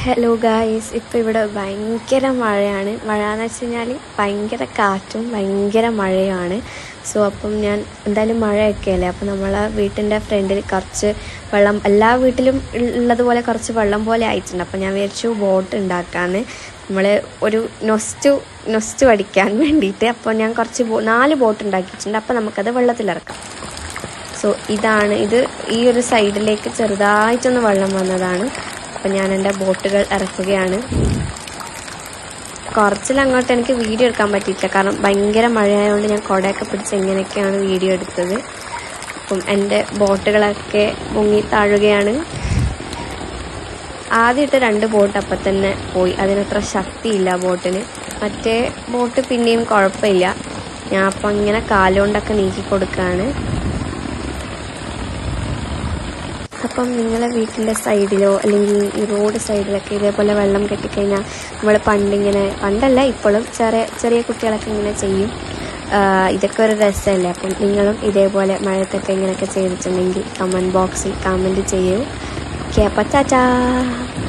hello guys ഇപ്പോൾ ഇവിടെ ഭയങ്കര മഴയാണ് മഴ എന്ന് വെച്ച് കഴിഞ്ഞാൽ ഭയങ്കര കാറ്റും ഭയങ്കര മഴയുമാണ് സോ അപ്പം ഞാൻ എന്തായാലും മഴയൊക്കെ അല്ലേ അപ്പം നമ്മളെ വീട്ടിൻ്റെ ഫ്രണ്ടിൽ കുറച്ച് വെള്ളം എല്ലാ വീട്ടിലും ഉള്ളതുപോലെ കുറച്ച് വെള്ളം പോലെ ആയിട്ടുണ്ട് അപ്പം ഞാൻ വിചാരിച്ചു ബോട്ട് ഉണ്ടാക്കാന്ന് നമ്മൾ ഒരു നൊസ്റ്റു നൊസ്റ്റു അടിക്കാൻ വേണ്ടിയിട്ട് അപ്പോൾ ഞാൻ കുറച്ച് ബോ നാല് ബോട്ട് ഉണ്ടാക്കിയിട്ടുണ്ട് അപ്പോൾ നമുക്കത് വെള്ളത്തിലിറക്കാം സോ ഇതാണ് ഇത് ഈ ഒരു സൈഡിലേക്ക് ചെറുതായിട്ടൊന്ന് വെള്ളം വന്നതാണ് അപ്പം ഞാൻ എൻ്റെ ബോട്ടുകൾ ഇറക്കുകയാണ് കുറച്ചിലങ്ങോട്ട് എനിക്ക് വീഡിയോ എടുക്കാൻ പറ്റിയിട്ടില്ല കാരണം ഭയങ്കര മഴയായതുകൊണ്ട് ഞാൻ കുടയൊക്കെ പിടിച്ച് എങ്ങനെയൊക്കെയാണ് വീഡിയോ എടുത്തത് അപ്പം എൻ്റെ ബോട്ടുകളൊക്കെ മുങ്ങി താഴുകയാണ് ആദ്യത്തെ രണ്ട് ബോട്ട് അപ്പം തന്നെ പോയി അതിനത്ര ശക്തിയില്ല ബോട്ടിന് മറ്റേ ബോട്ട് പിന്നെയും കുഴപ്പമില്ല ഞാൻ അപ്പം ഇങ്ങനെ കാലുകൊണ്ടൊക്കെ നീക്കി കൊടുക്കുകയാണ് അപ്പം നിങ്ങളെ വീട്ടിൻ്റെ സൈഡിലോ അല്ലെങ്കിൽ ഈ റോഡ് സൈഡിലൊക്കെ ഇതേപോലെ വെള്ളം കെട്ടിക്കഴിഞ്ഞാൽ നമ്മൾ പണ്ടിങ്ങനെ പണ്ടല്ല ഇപ്പോഴും ചെറിയ ചെറിയ കുട്ടികളൊക്കെ ഇങ്ങനെ ചെയ്യും ആഹ് ഇതൊക്കെ ഒരു രസമല്ലേ അപ്പം നിങ്ങളും ഇതേപോലെ മഴത്തൊക്കെ ഇങ്ങനെയൊക്കെ ചെയ്തിട്ടുണ്ടെങ്കിൽ കമൻറ്റ് ബോക്സിൽ കമൻറ്റ് ചെയ്യൂ ഓക്കെ അപ്പം ടാറ്റാ